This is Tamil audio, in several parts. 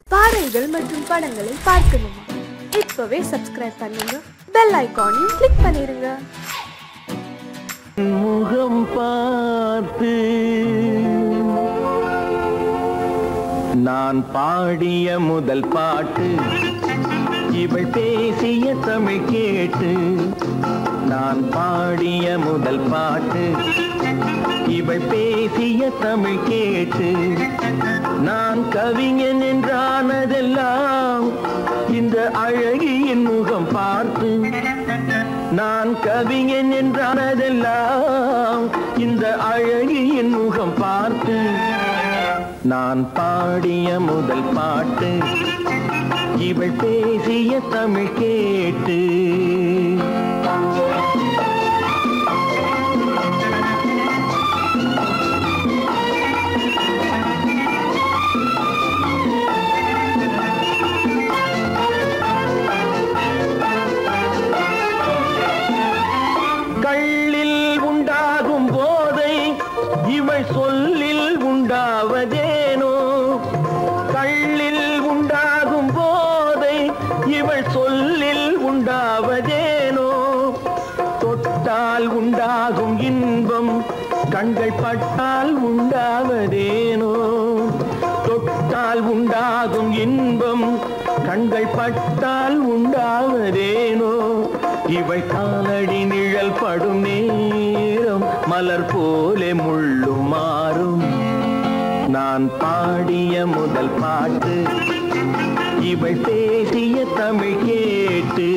பாடல்கள் மற்றும் படங்களை பார்க்கணுமா இப்பவே சப்ஸ்கிரைப் பண்ணுங்க பெல் ஐகானையும் கிளிக் பண்ணிருங்க முகம் பார்த்து நான் பாடிய முதல் பாட்டு இவள் பேசிய தமிழ் கேட்டு நான் பாடிய முதல் பாட்டு இவள் பேசிய தமிழ் கேட்டு நான் கவிஞன் என்றானதெல்லாம் இந்த அழகியின் முகம் பார்த்து நான் கவிஞன் என்றானதெல்லாம் இந்த அழகியின் முகம் பார்த்து நான் பாடிய முதல் பாட்டு இவள் பேசிய தமிழ் கேட்டு கள்ளில் உண்டாகும் போதை இவள் சொல்லில் உண்டாவதேனோ கள்ளில் உண்டாகும் போதை இவள் சொல்லில் உண்டாவதேனோ தொட்டால் உண்டாகும் இன்பம் கண்கள் பட்டால் உண்டாவதேனோ தொட்டால் உண்டாகும் இன்பம் கண்கள் பட்டால் உண்டாவதேனோ இவள் காலடி நிழல் படும் நேரம் மலர் போலே முள்ளும் மாறும் நான் பாடிய முதல் பாட்டு இவள் பேசிய தமிழ் கேட்டு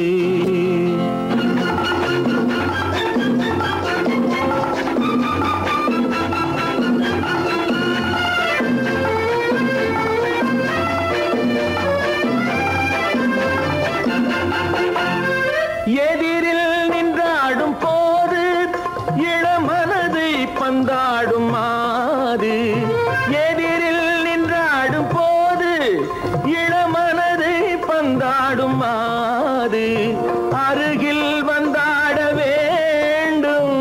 எதிரில் நின்றாடும் போது இளமனதை பந்தாடும் மாது எதிரில் நின்றாடும் போது இளமனதை பந்தாடும் மாது அருகில் வந்தாட வேண்டும்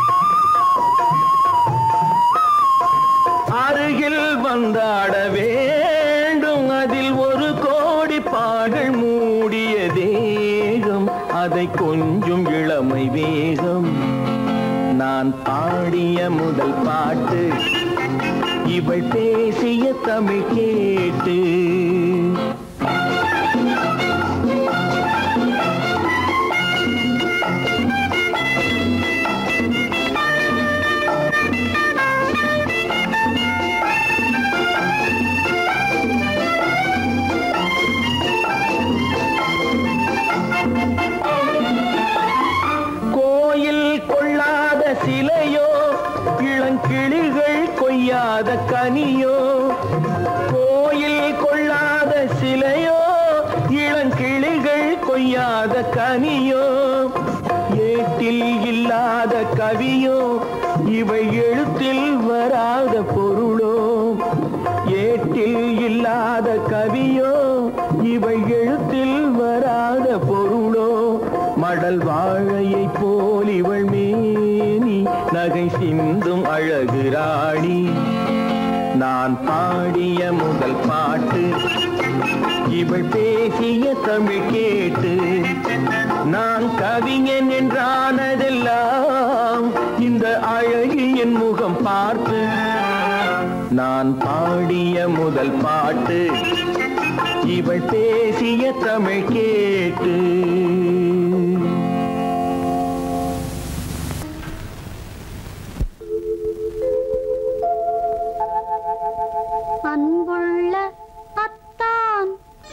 அருகில் வந்தாட வேண்டும் அதில் ஒரு கோடி பாடல் மூடிய தேகம் அதை கொஞ்சம் இளமை வேகம் நான் பாடிய முதல் பாட்டு இவள் பேசிய தமிழ் கேட்டு கோயில் கொள்ளாத சிலையோ இளங்கிளிகள் கொய்யாத கனியோ கோயில் கொள்ளாத சிலையோ இளங்கிளிகள் கொய்யாத கனியோ ஏட்டில் இல்லாத கவியோ இவை எழுத்தில் வராத பொருளோ ஏட்டில் இல்லாத கவியோ இவை எழுத்தில் வராத பொருளோ மடல் வாழையை போல் இவள் மேனி நகை சிந்தும் அழகு ராணி நான் பாடிய முதல் பாட்டு இவள் பேசிய தமிழ் கேட்டு நான் கவிஞன் என்றானதெல்லாம் இந்த அழகியின் முகம் பார்த்து நான் பாடிய முதல் பாட்டு இவள் பேசிய தமிழ் கேட்டு அன்புள்ள அத்தான்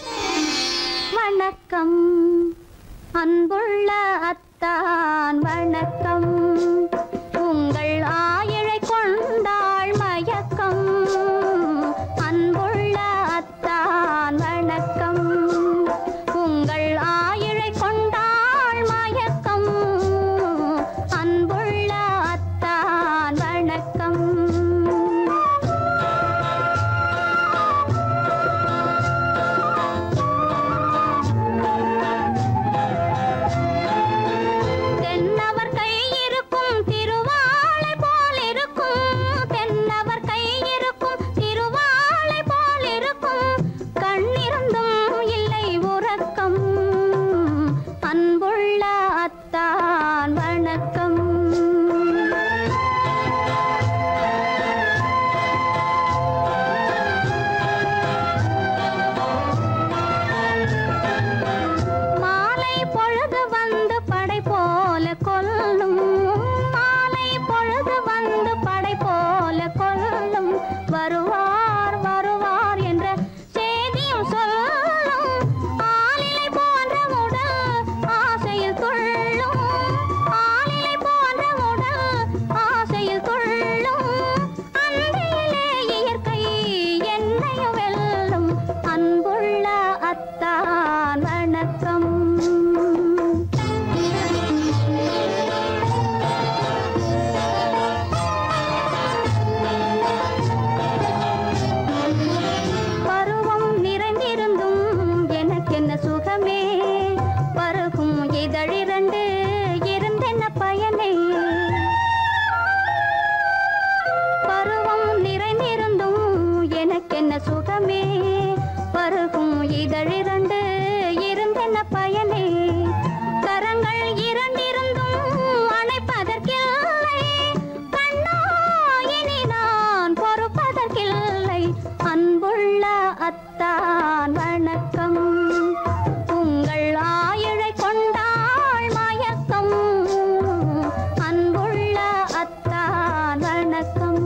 வணக்கம் அன்புள்ள அத்தான் வணக்கம் உங்கள் ஆயிழை கொண்டாள் மயக்கம் அன்புள்ள அத்தான் வணக்கம் உங்கள் ஆயிழை பருகும் இதழிரண்டு இருந்தென்ன பயனே கரங்கள் இரண்டிருந்தும் அணைப்பதற்கில்லை கண்ணா இனி நான் பொறுப்பதற்கில்லை அன்புள்ள அத்தான் வணக்கம் உங்கள் ஆயுளை கொண்டாள் மயக்கம் அன்புள்ள அத்தான் வணக்கம்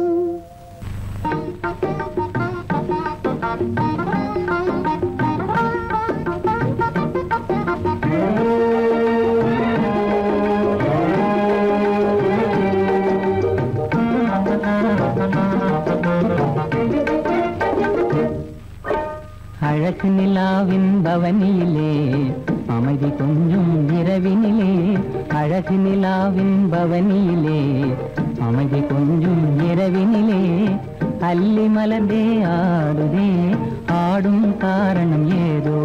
அழகு நிலாவின் பவனியிலே அமைதி கொஞ்சம் இரவினிலே அழகு நிலாவின் பவனியிலே அமைதி கொஞ்சம் இரவினிலே அல்லி மலர்ந்தே ஆடுதே ஆடும் காரணம் ஏதோ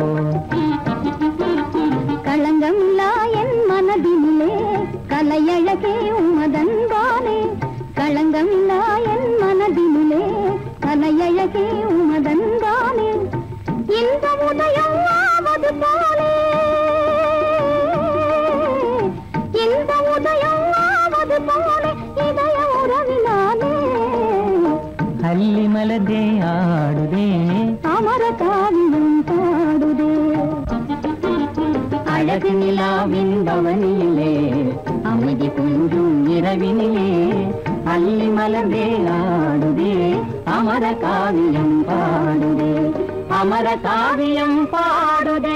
களங்கமில்லா என் மனதினிலே கலையழகே உமதன்பானே களங்கமில்லா என் மனதினிலே கலையழகே உமதன்பானே இந்த உதயம் ஆவது போலே இந்த உதயம் ஆவது போலே இதய உறவினாலே அல்லி மலர்ந்தே ஆடுதே அமர காவியம் பாடுதே அழகு நிலாவின் பவனியிலே அமைதி கொஞ்சம் இரவினிலே அல்லி மலர்ந்தே ஆடுதே அமர காவியம் பாடுதே அமர காவியம் பாடுதே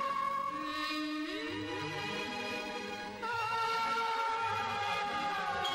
ஆ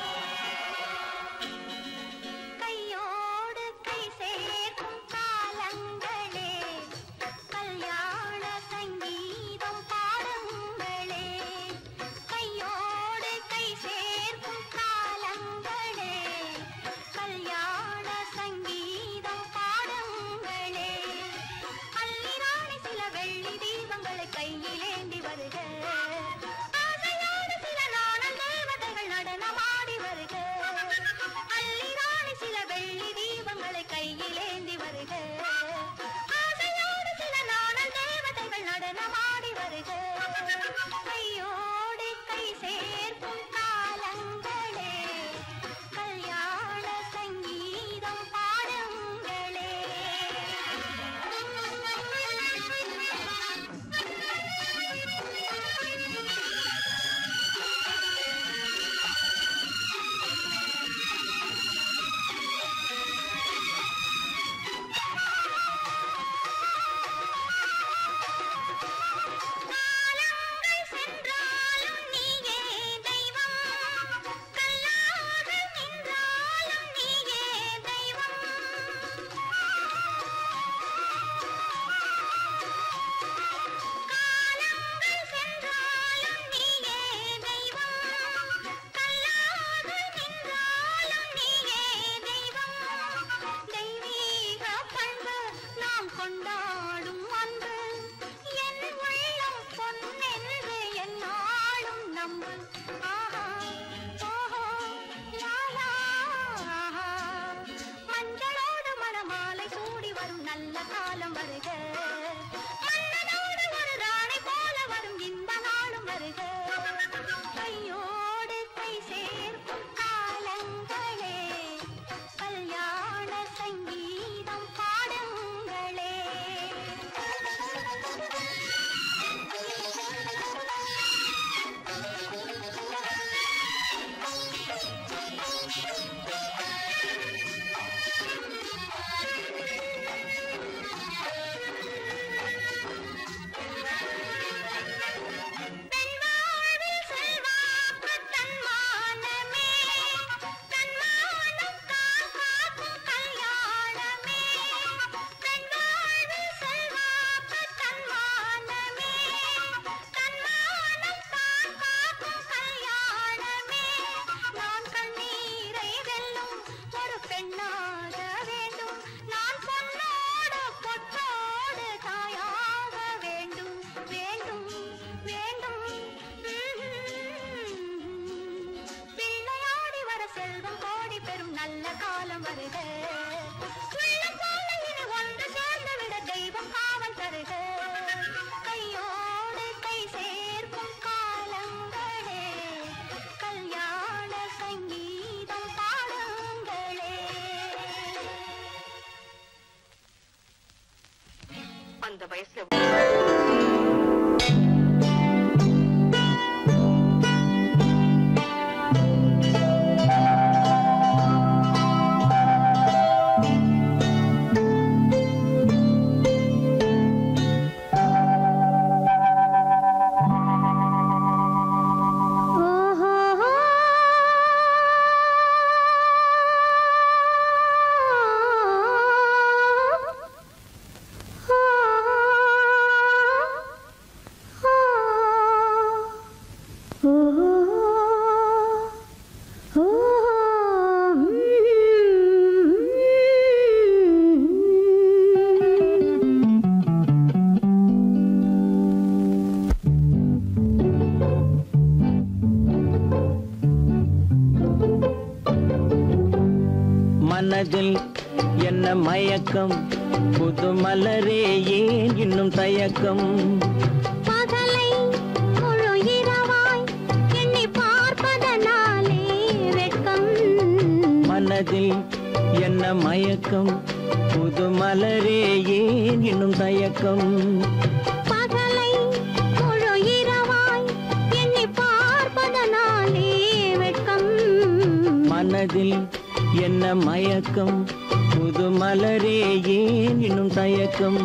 மனதில் என்ன மயக்கம் புது மலரே ஏன் இன்னும் தயக்கம் பகலை முழு இரவாய் எண்ணி பார்ப்பதனாலே வெட்கம் மனதில் என்ன மயக்கம் புது மலரே ஏன் இன்னும் தயக்கம் பகலை முழு இரவாய் எண்ணி பார்ப்பதனாலே வெட்கம் மனதில் என்ன மயக்கம் புது மலரே ஏன் இன்னும் தயக்கம்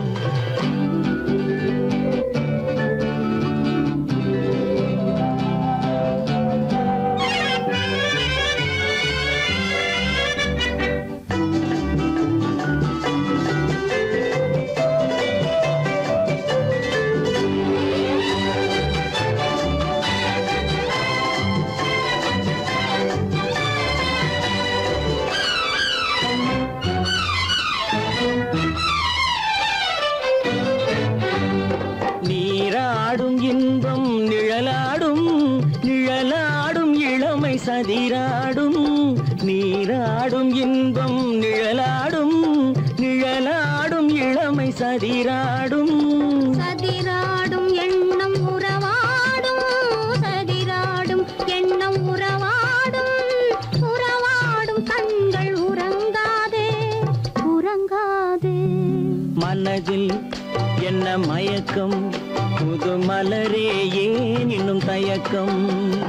நீராடும் இன்பம் நிழலாடும் நிழலாடும் இளமை சதிராடும் நீராடும் இன்பம் நிழலாடும் நிழலாடும் இளமை சதிராடும் சதிராடும் எண்ணம் உறவாடும் சதிராடும் எண்ணம் உறவாடும் உறவாடும் கண்கள் உறங்காதே உறங்காதே மனதில் என்ன மயக்கம் புது மலரே ஏன் இன்னும் தயக்கம்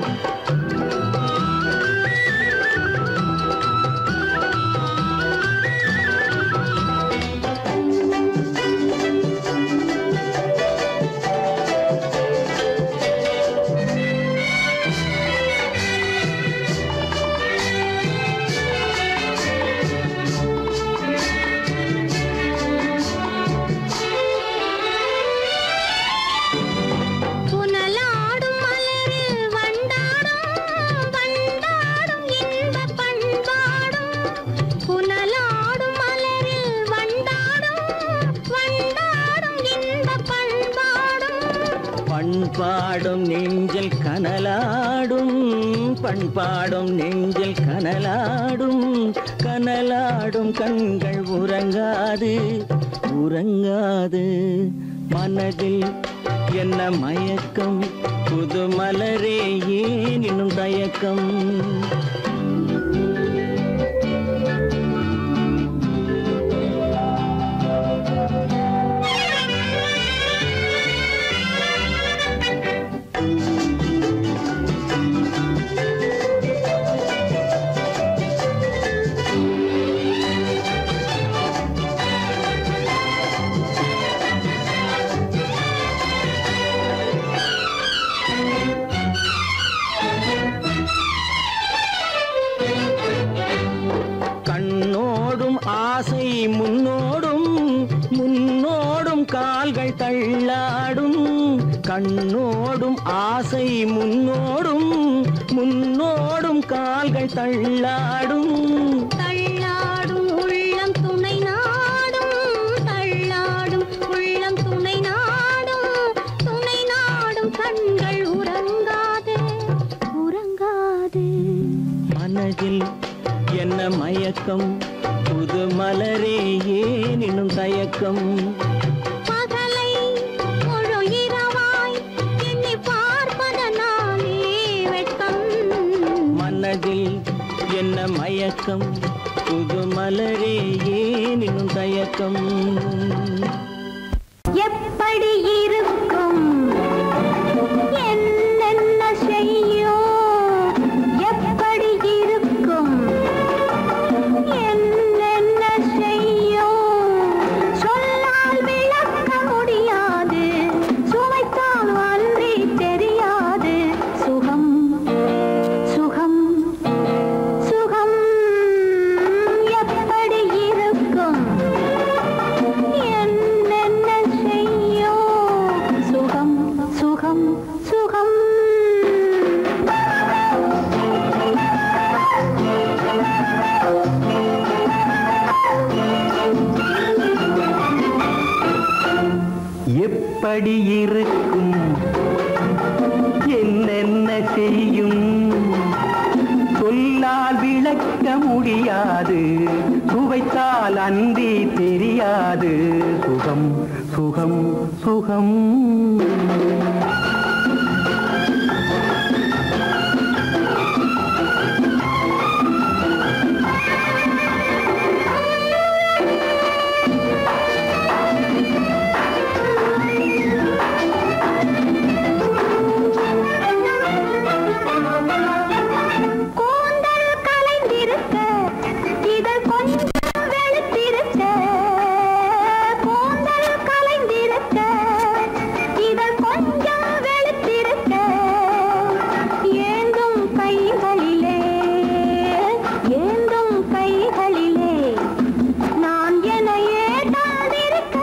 புனலாடும் மலரில் வண்டாடும் வண்டாடும் இன்பப் பண்பாடும் புனலாடும் மலரில் வண்டாடும் வண்டாடும் இன்பப் பண்பாடும் பண்பாடும் நெஞ்சில் கனலாடும் பண்பாடும் நெஞ்சில் கனலாடும் கனலாடும் கண்கள் உறங்காது உறங்காது மனதில் என்ன மயக்கம் புது மலரே ஏன் இன்னும் தயக்கம் கண்ணோடும் ஆசை முன்னோடும் முன்னோடும் கால்கள் தள்ளாடும் கண்ணோடும் ஆசை முன்னோடும் முன்னோடும் கால்கள் தள்ளாடும் தள்ளாடும் உள்ளம் துணை நாடும் தள்ளாடும் உள்ளம் துணை நாடும் துணை நாடும் கண்கள் உறங்காதே உறங்காதே மனதில் என்ன மயக்கம் புது மலரே ஏன் இன்னும் தயக்கம் பகலை முழு இரவாய் எண்ணி பார்ப்பதனாலே வெட்கம் மனதில் என்ன மயக்கம் புது மலரே ஏன் இன்னும் தயக்கம் எப்படி இருக்கும் என்னென்ன செய்யும் எப்படி இருக்கும் என்னென்ன செய்யும் சொல்லால் விளக்க முடியாது சுவைத்தால் அன்றி தெரியாது சுகம் சுகம் சுகம் எப்படி இருக்கும் என்னென்ன செய்யும் சுகம் சுகம் சுகம் எப்படி இருக்கும் என்னென்ன செய்யும் சொல்லால் விளக்க முடியாது சுவைத்தால் அன்றி தெரியாது சுகம் சுகம் சுகம் கூந்தல் கலைந்திருக்க இதழ் கொஞ்சம் வெளுத்திருக்க கூந்தல் கலைந்திருக்க இதழ் கொஞ்சம் வெளுத்திருக்க ஏந்தும் கைகளிலே ஏந்தும் கைகளிலே நான் என்னையே தாழ்ந்திருக்க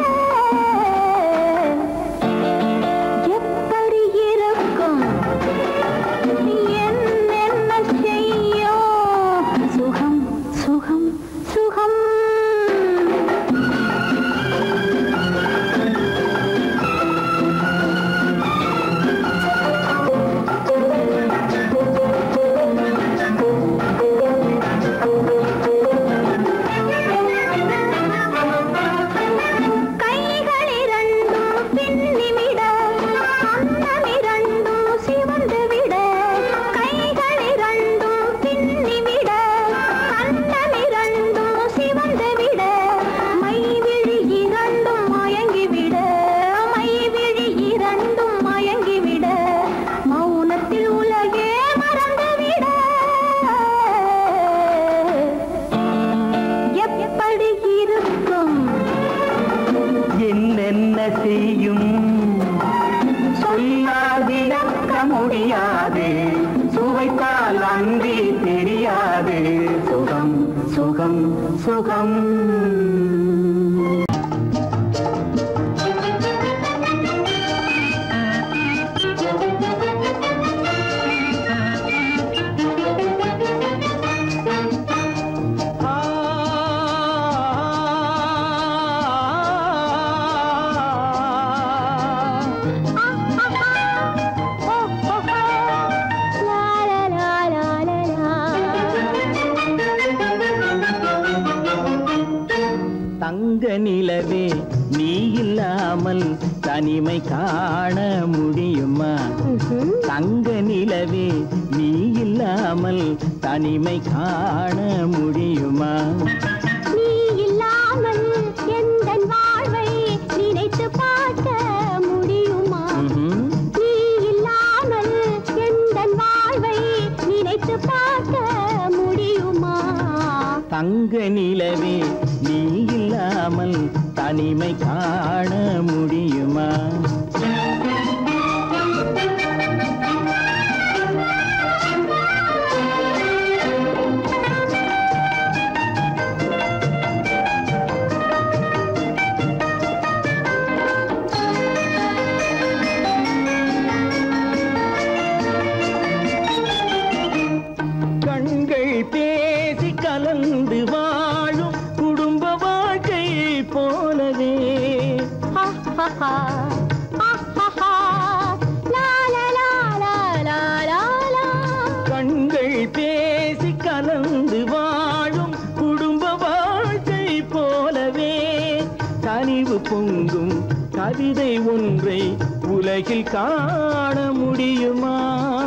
எப்படி இருக்கும் என்ன செய்யோ சுகம் சுகம் சுகம் கைகள் இரண்டும் பின்னிவிட அன்னம் இரண்டும் சிவந்து விட கைகள் இரண்டும் பின்னிவிட அன்னம் இரண்டும் சிவந்து விட மைவிழி இரண்டும் மயங்கிவிட மைவிழி இரண்டும் மயங்கிவிட மௌனத்தில் உலகே மறந்துவிட எப்படி இருக்கும் என்னென்ன செய்யும் சொல்லால் விளக்க முடியாது சுவைத்தால் அன்றி தெரியாது சுகம் சுகம் சுகம் தங்க நிலவே நீ இல்லாமல் தனிமை காண முடியுமா தங்க நிலவே நீ இல்லாமல் தனிமை காண முடியுமா நீ இல்லாமல் எந்தன் வாழ்வை நினைத்து பார்க்க முடியுமா ம்ஹும். நீ இல்லாமல் எந்தன் வாழ்வை நினைத்து பார்க்க முடியுமா தங்க நிலவே நீ இல்லாமல் தனிமை காண முடியுமா கண்கள் பேசி கலந்து வாழும் குடும்ப வாழ்க்கை போலவே ஆஹாஹா, ஆஹாஹா, லா, லா, லா, லா, லா, லா, லா. கண்கள் பேசி கலந்து வாழும் குடும்ப வாழ்க்கை போலவே கனிவு பொங்கும் கவிதை ஒன்றை உலகில் காண முடியுமா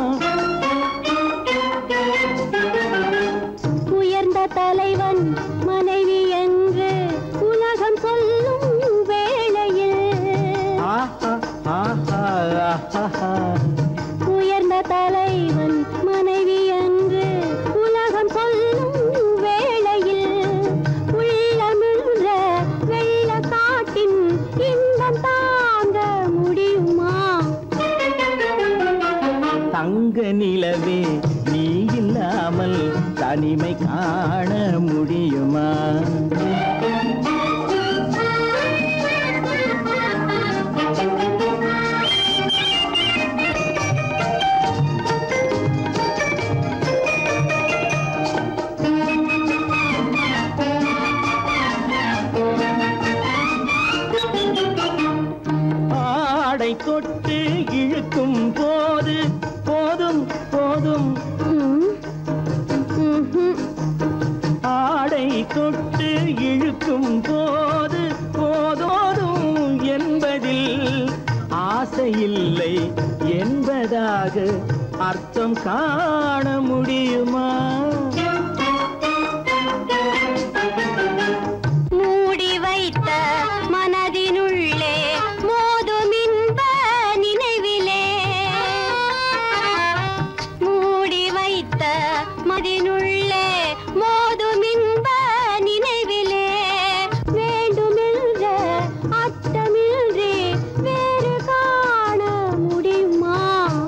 உயர்ந்த தலைவன் மனைவி என்று உலகம் சொல்லும் வேளையில் ஆஹா ஆஹா ஆஹா உயர்ந்த தலைவன் மனைவி என்று உலகம் சொல்லும் வேளையில் உள்ளமிழ்ற வெள்ள காட்டின் இன்பம் தாங்க முடியுமா தங்க நிலவே நீ இல்லாமல் தனிமை காண முடியுமா ஆடை தொட்டு இழுக்கும் போது போதும் போதும் ம், ம்ஹும். ஆடை தொட்டு சரியாக அர்த்தம் காண முடியுமா மூடி வைத்த மனதினுள்ளே மோதும் இன்ப நினைவிலே மூடி வைத்த மதினுள்ளே மோதும் இன்ப நினைவிலே வேண்டுமென்ற அர்த்தமின்றி வேறு காண முடியுமா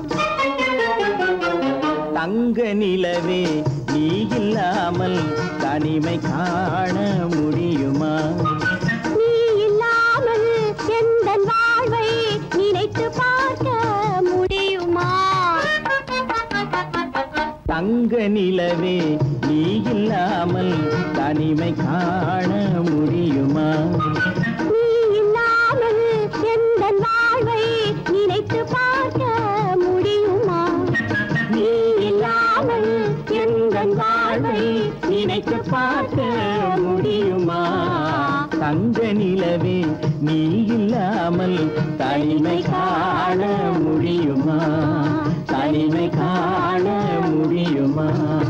தங்க நிலவே நீ இல்லாமல் தனிமை காண முடியுமா நீ இல்லாமல் எந்தன் வாழ்வை நினைத்து பார்க்க முடியுமா தங்க நிலவே நீ இல்லாமல் தனிமை காண முடியுமா நீ இல்லாமல் எந்தன் வாழ்வை நினைத்து பார்க்க முடியுமா நீ இல்லாமல் எந்தன் வாழ்வை நினைத்து பார்க்க முடியுமா தங்க நிலவே நீ இல்லாமல் தனிமை காண முடியுமா தனிமை காண முடியுமா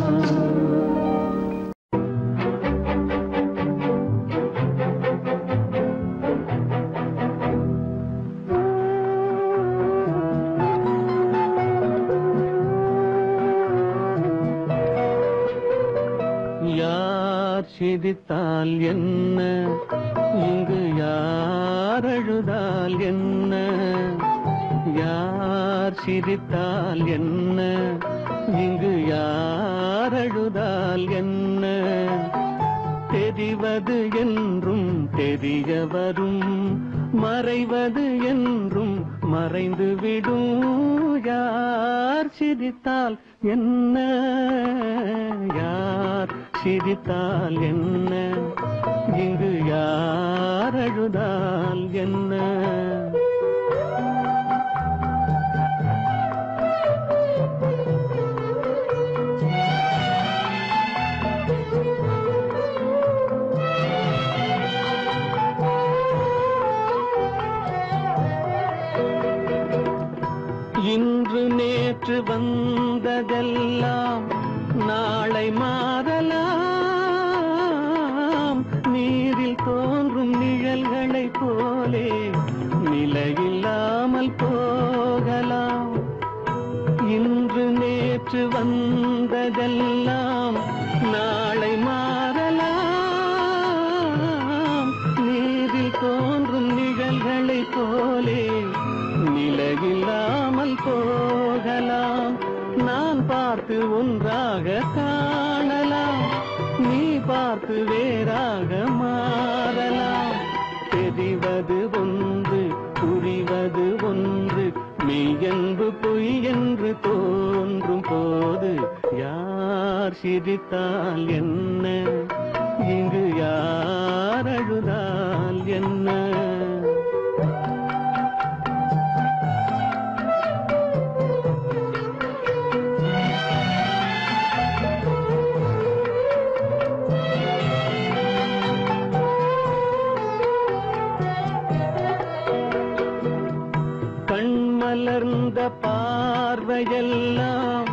யார் சிரித்தால் என்ன இங்கு யார் அழுதால் என்ன யார் சிரித்தால் என்ன இங்கு யார் அழுதால் என்ன தெரிவது என்றும் தெரிய வரும் மறைவது என்றும் மறைந்து விடும் யார் சிரித்தால் என்ன யார் சிரித்தால் என்ன இங்கு யார் அழுதால் என்ன இன்று நேற்று வந்ததெல்லாம் நாளை மாறலாம் நீரில் தோன்றும் நிழல்களைப் போலே நிலையில்லாமல் போகலாம் இன்று நேற்று வந்ததெல்லாம் நாளை மாறலாம் நீரில் தோன்றும் நிழல்களைப் போலே நிலையில்லாமல் போகலாம் நான் பார்த்து ஒன்றாக காணலாம் நீ பார்த்து வேறாக மாறலாம் தெரிவது ஒன்று புரிவது ஒன்று மெய்யன்பு பொய் என்று தோன்றும் போது யார் சிரித்தால் என்ன இங்கு யார் அழுதால் என்ன கண்மலர்ந்த பார்வையெல்லாம்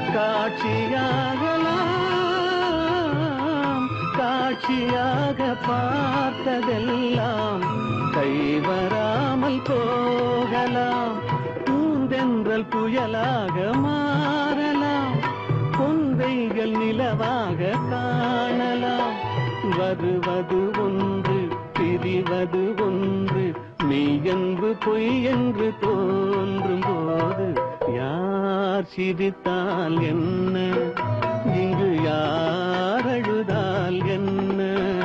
காட்சியாகலாம் காட்சியாக பார்த்ததெல்லாம் கைவராமல் போகலாம் பூந்தென்றல் புயலாக மாறலாம் பொந்தைகள் நிலவாக காணலாம் வருவது ஒன்று பிரிவது ஒன்று மெய்யன்பு பொய் என்று தோன்றும் போது யார் சிரித்தால் என்ன இங்கு யார் அழுதால் என்ன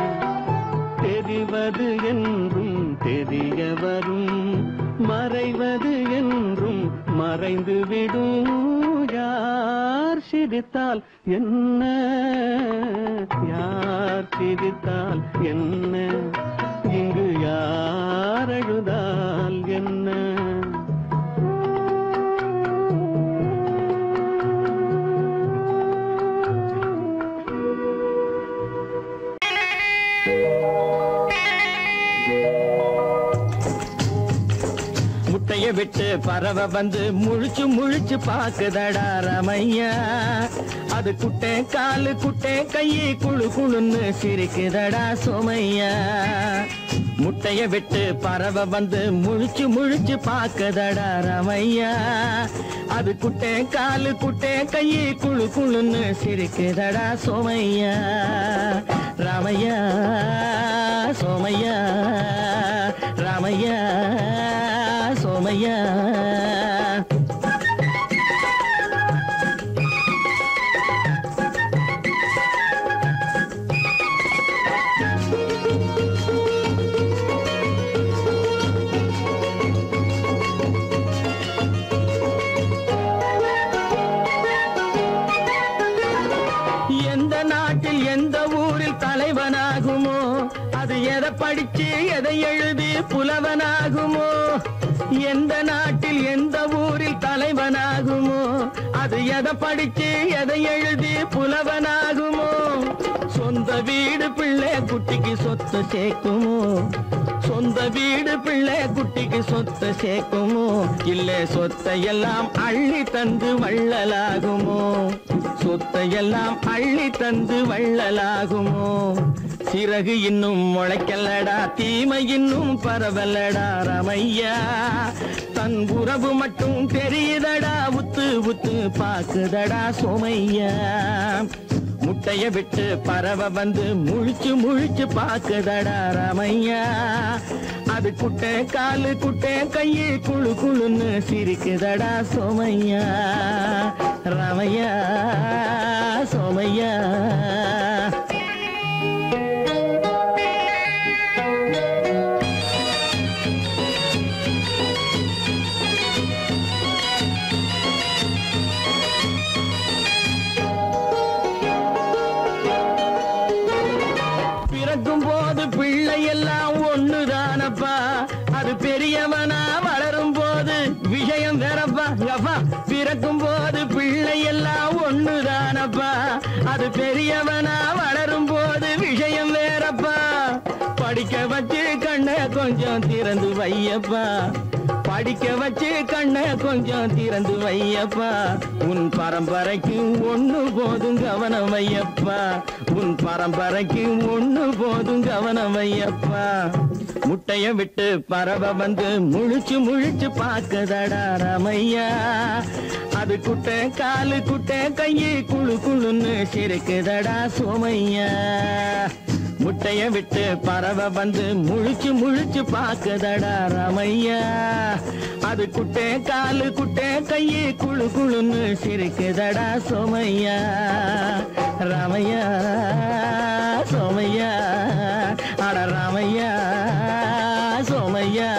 தெரிவது என்றும் தெரிய வரும் மறைவது என்றும் மறைந்து விடும் யார் சிரித்தால் என்ன யார் சிரித்தால் என்ன இங்கு யார் அழுதால் என்ன முட்டைய முட்டைய விட்டு பறவை வந்து முழிச்சு முழிச்சு பாக்குதடா ரமையா அது குட்டை காலு குட்டை கையை குழு குழுன்னு சிரிக்குதடா சோமையா முட்டைய விட்டு பறவை வந்து முழிச்சு முழிச்சு பாக்குதடா ரமையா அது குட்டை காலு குட்டை கையை குழு குழுன்னு சிரிக்குதடா சோமையா ராமையா சோமையா ராமையா சோமையா எந்த நாட்டில் எந்த ஊரில் தலைவனாகுமோ அது எதை படிச்சு எதை எழுதி புலவனாகுமோ எந்த நாட்டில் எந்த ஊரில் தலைவனாகுமோ அது எதை படிச்சு எதை எழுதி புலவனாகுமோ சொந்த வீடு பிள்ளை குட்டிக்கு சொத்து சேர்க்குமோ சொந்த வீடு பிள்ளை குட்டிக்கு சொத்து சேர்க்குமோ இல்ல சொத்தை எல்லாம் அள்ளி தந்து வள்ளலாகுமோ சொத்தை எல்லாம் அள்ளி தந்து வள்ளலாகுமோ சிறகு இன்னும் முளைக்கலடா தீமை இன்னும் பரவலடா ரமையா தன் உறவு மட்டும் தெரியுதடா உத்து உத்து பாக்குதடா சோமையா முட்டைய விட்டு பறவை வந்து முழிச்சு முழிச்சு பாக்குதடா ரமையா அது குட்டை காலு குட்டை கையை குழு குழுன்னு சிரிக்குதடா சோமையா ரமையா சோமையா பிறக்கும் போது பிள்ளை எல்லாம் ஒண்ணுதானப்பா அது பெரியவனா வளரும் போது விஷயம் வேறப்பா அப்பா பிறக்கும் போது பிள்ளை எல்லாம் ஒண்ணுதானப்பா அது பெரியவனா வளரும் போது விஷயம் வேறப்பா படிக்க வச்சு கண்ணை கொஞ்சம் திறந்து வையப்பா படிக்க வச்சு கண்ணை கொஞ்சம் திறந்து வையப்பா உன் பரம்பரைக்கு ஒண்ணு போதும் கவனம் வையப்பா உன் பரம்பரைக்கு ஒண்ணு போதும் கவனம் வையப்பா முட்டைய விட்டு பறவை வந்து முழிச்சு முழிச்சு பாக்குதடா ரமையா அது குட்டை காலு குட்டை கையை குழு குழுன்னு சிரிக்குதடா சோமையா முட்டைய விட்டு பறவை வந்து முழிச்சு முழிச்சு பாக்குதடா ரமையா அது குட்டை காலு குட்டை கையை குழு குழுன்னு சிரிக்குதடா சோமையா ராமையா சோமையா அட ராமையா சோமையா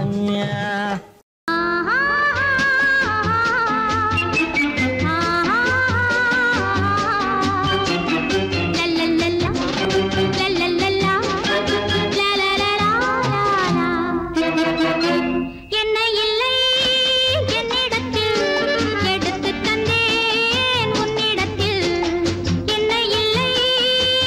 என்ன இல்லை என்னிடத்தில் எடுத்து தந்தேன் உன்னிடத்தில் என்ன இல்லை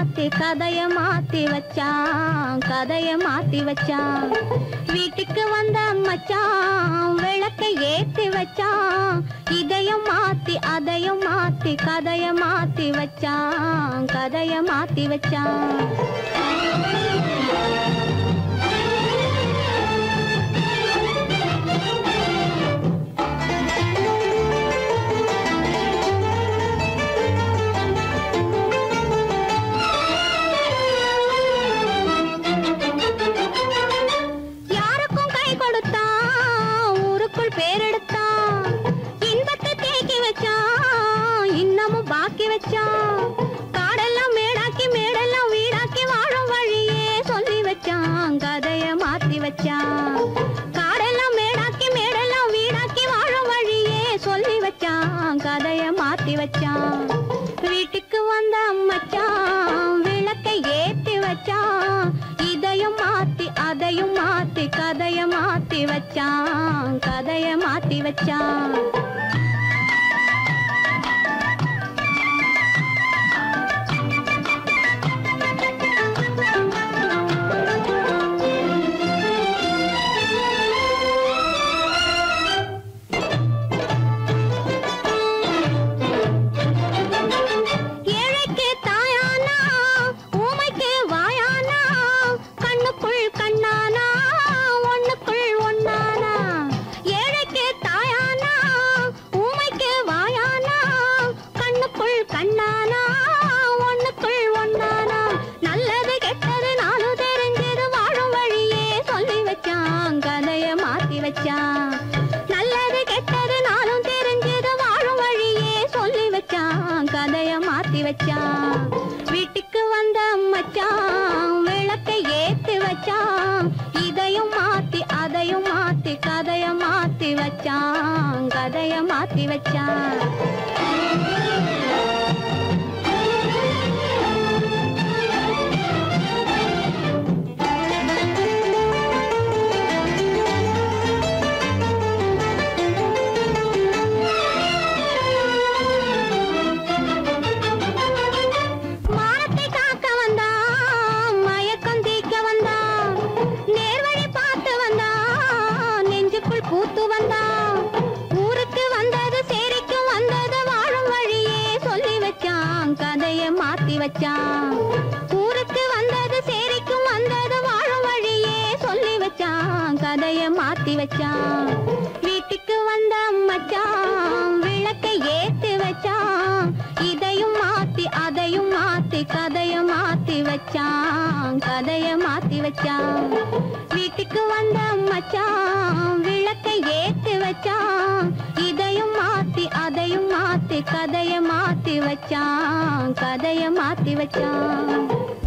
மாத்தி கதைய மாத்தி வச்சான் கதைய மாத்தி வச்சான் வீட்டுக்கு வந்த மச்சான் விளக்கை ஏத்தி வச்சான் இதையும் மாத்தி அதையும் மாத்தி கதைய மாத்தி வச்சான் கதைய மாத்தி வச்சான் யாருக்கும் கை கொடுத்தான் ஊருக்குள் பேரெடுத்தான் இன்பத்தை தேக்கி வச்சான் இன்னமும் பாக்கி வச்சான் காடெல்லாம் மேடாக்கி மேடெல்லாம் வீடாக்கி வாழும் வழியே சொல்லி வச்சான் கதைய மாத்தி வச்சான் காடெல்லாம் மேடாக்கி மேடெல்லாம் வீடாக்கி வாழும் வழியே சொல்லி வச்சான் கதைய மாத்தி வச்சான் வீட்டுக்கு வந்த மச்சான் விளக்கை ஏத்தி வச்சான் இதையும் மாத்தி அதையும் மாத்தி கதைய மாத்தி வச்சான் கதைய மாத்தி வச்சான் ஏழைக்கு தாயானா ஊமைக்கு வாயானா கண்ணுக்குள் கண்ணானா ஒண்ணுக்குள் ஒண்ணானா ஏழைக்கு தாயானா ஊமைக்கு வாயானா கண்ணுக்குள் கண்ணானா ஒண்ணுக்குள் ஒண்ணானா நல்லது கெட்டது நானும் தெரிஞ்சது வாழும் வழியே சொல்லி வச்சான் கதைய மாத்தி வச்சான் நல்லது கெட்டது நானும் தெரிஞ்சது வாழும் வழியே சொல்லி வச்சான் கதைய மாத்தி வச்சான் வீட்டுக்கு வந்த மச்சான் விளக்கை ஏத்தி வச்சான் இதையும் மாத்தி அதையும் மாத்தி கதைய மாத்தி வச்சான் கதைய மாத்தி வச்சான் மானத்தை காக்க வந்தான் மயக்கம் தீக்க வந்தான் நேர்வழி பார்த்து வந்தான் நெஞ்சுக்குள் பூத்து வந்தான் ஊருக்கு வந்தது சேரிக்கும் வந்தது வாழும் வழியே சொல்லி வச்சான் கதைய மாத்தி வச்சான் ஊருக்கு வந்தது சேரிக்கும் வந்தது வாழும் வழியே சொல்லி வச்சான் கதைய மாத்தி வச்சான் வீட்டுக்கு வந்த மச்சான் விளக்கை ஏத்தி வச்சான் இதையும் மாத்தி அதையும் மாத்தி கதைய மாத்தி வச்சான் கதைய மாத்தி வச்சான் வீட்டுக்கு வந்த மச்சான் விளக்கை ஏத்தி வச்சான் இதையும் மாத்தி அதையும் மாத்தி கதைய மாத்தி வச்சான் கதைய மாத்தி வச்சான்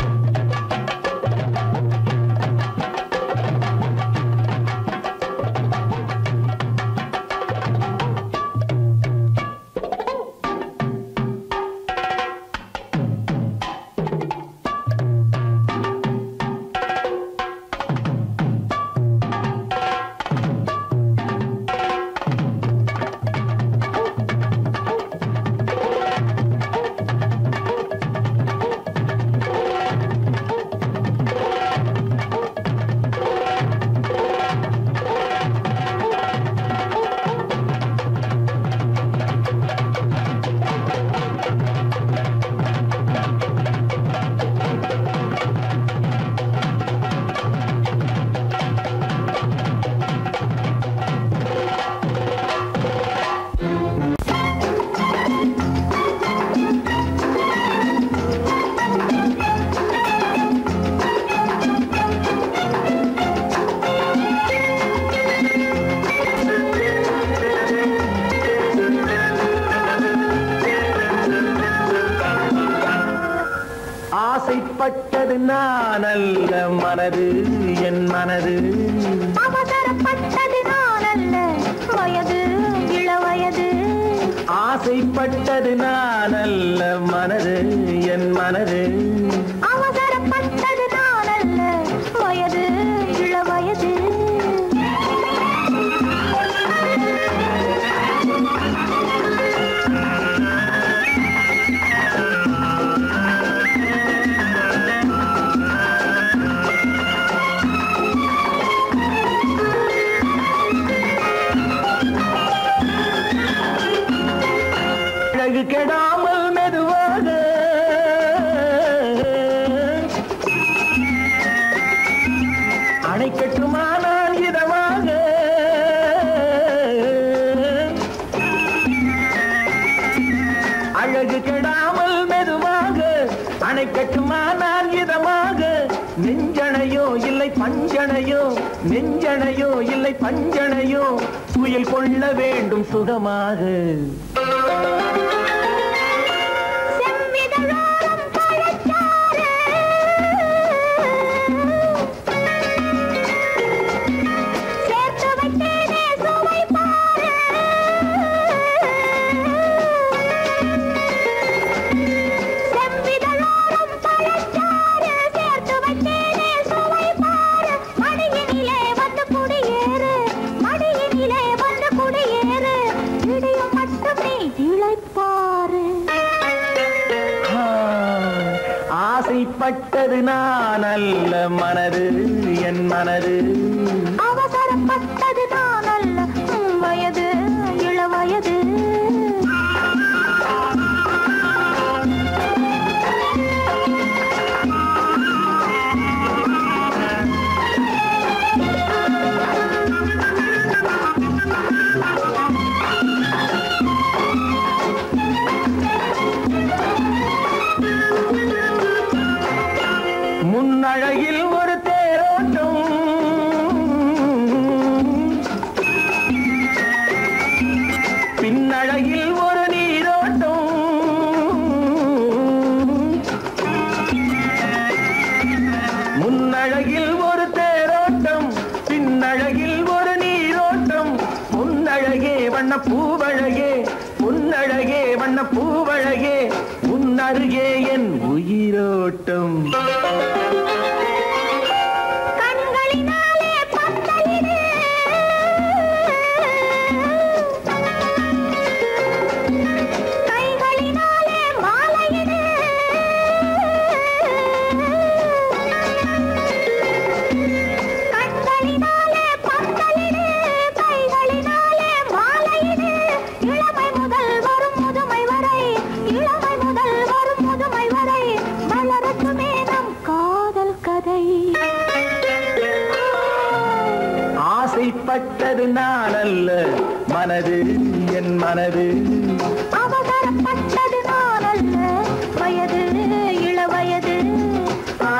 ஆசைப்பட்டது நான் அல்ல மனது என் மனது அவசரப்பட்டது நான் அல்ல வயது இளவயது ஆசைப்பட்டது நான் அல்ல மனது என் மனது அவசரப்பட்டது நான் அல்ல வயது இளவயது பழகட்டுமா நான் இதமாக நெஞ்சணையோ இல்லை பஞ்சணையோ நெஞ்சணையோ இல்லை பஞ்சணையோ துயில் கொள்ள வேண்டும் சுகமாக செவ்விதழோரம் பழச்சாறு சேர்த்து வைத்தேனே சுவை பாரு செவ்விதழோரம் பழச்சாறு சேர்த்து வைத்தேனே சுவை பாரு மடியினிலே வந்து குடியேறு மடியினிலே வந்து குடியேறு இடியும் மட்டும் நீ இழைப்பாரு ஆ, ஆசைப்பட்டது நான் அல்ல மனது என் மனது அவசரப்பட்டது நான் அல்ல உம் வயது இளவயது முன்னழகில் ஒரு தேரோட்டம் பின்னழகில் ஒரு நீரோட்டம் முன்னழகில் ஒரு தேரோட்டம் பின்னழகில் ஒரு நீரோட்டம் முன்னழகே வண்ண பூவழகே முன்னழகே வண்ண பூவழகே முன்னருகே என் உயிரோட்டம் கண்களினாலே பந்தலிடு கைகளினாலே மாலையிடு கண்களினாலே பந்தலிடு கைகளினாலே மாலையிடு இளமை முதல் வரும் முதுமை வரை இளமை முதல் வரும் முதுமை வரை மலரட்டுமே நம் காதல் கதை ஆசைப்பட்டது நான் அல்ல மனது என் மனது அவசரப்பட்டது நான் அல்ல வயது இளவயது ஆ,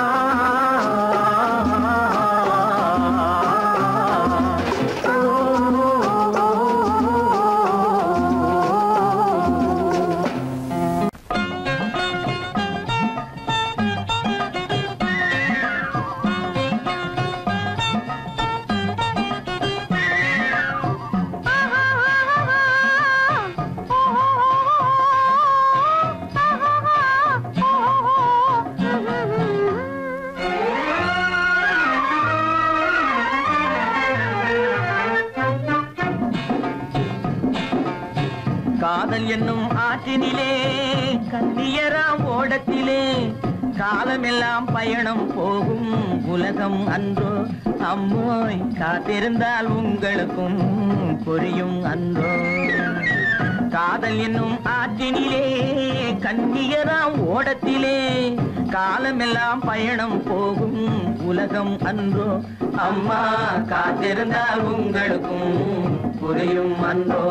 காதல் என்னும் ஆற்றினிலே கண்ணியராம் ஓடத்திலே காலமெல்லாம் பயணம் போகும் உலகம் அன்றோ அம்மோய் காத்திருந்தால் உங்களுக்கும் புரியும் அன்றோ காதல் என்னும் ஆற்றினிலே கண்ணியராம் ஓடத்திலே காலமெல்லாம் பயணம் போகும் உலகம் அன்றோ அம்மா காத்திருந்தால் உங்களுக்கும் புரியும் அன்றோ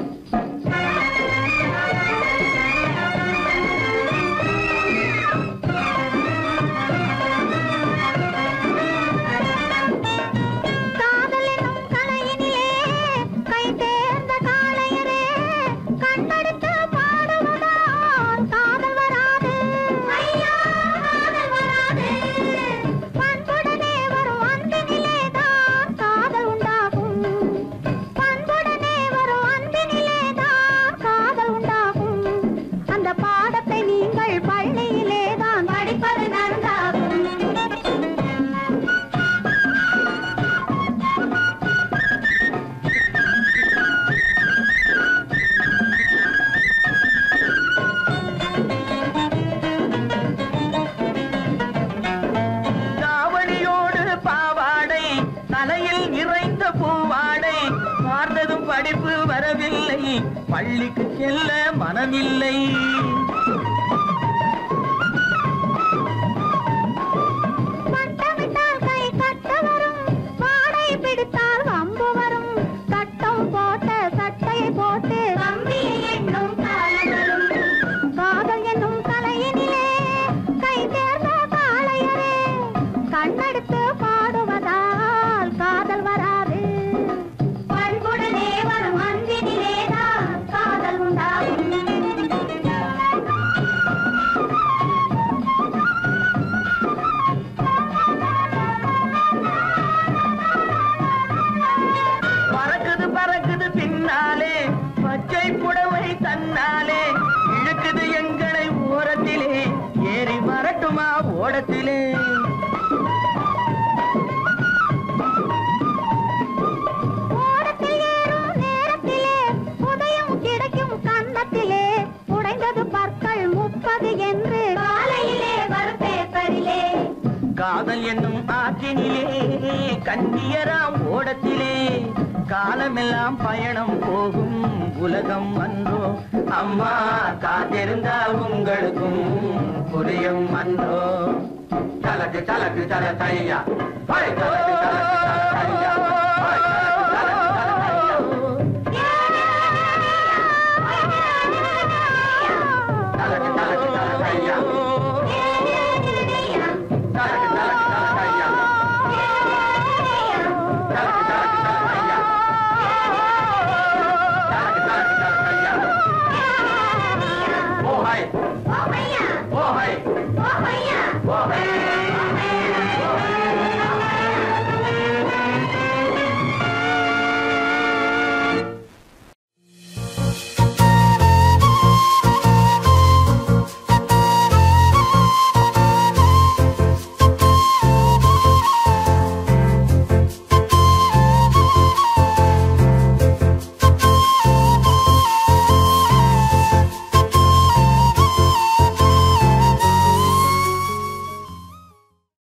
காதலெனும் கலையினிலே கை தேர்ந்த காளையரே கண்டெடுத்து பாடுவதால் காதல் வராது ஐயா காதல் வராது பண்புடனே வரும் அன்பினிலே தான் காதல் உண்டாகும் பண்புடனே வரும் அன்பினிலே தான் காதல் உண்டாகும் அந்த பாடத்தை நீங்கள் பள்ளியிலே தான் படிப்பது நன்றாகும் தாவணியோடு பாவாடை தலையில் நிறைந்த பூவாடை பார்த்ததும் படிப்பு வரவில்லை பள்ளிக்கு செல்ல மனமில்லை பட்டமிட்டால் கை கட்ட வரும் வாடை பிடித்தால் வம்பு வரும் கட்டம் போட்ட சட்டையை போட்டு கம்பியை எண்ணும் காலம் வரும் காதல் என்னும் தலையினிலே கை தேர்ந்த ஓடத்திலே ஓடத்தில் ஏறும் நேரத்திலே உதயம் கிடைக்கும் கன்னத்திலே உடைந்தது பற்கள் முப்பது என்று காலையிலே வரும் பேப்பரிலே காதல் என்னும் ஆற்றினிலே கண்ணியராம் ஓடத்திலே காலமெல்லாம் பயணம் போகும் உலகம் அன்றோ அம்மா காத்திருந்தா உங்களுக்கும் புரியும் அன்றோ சலக்கு சலக்கு சல தையா ஹை, சலக்கு சலக்கு சல தையா ஹை,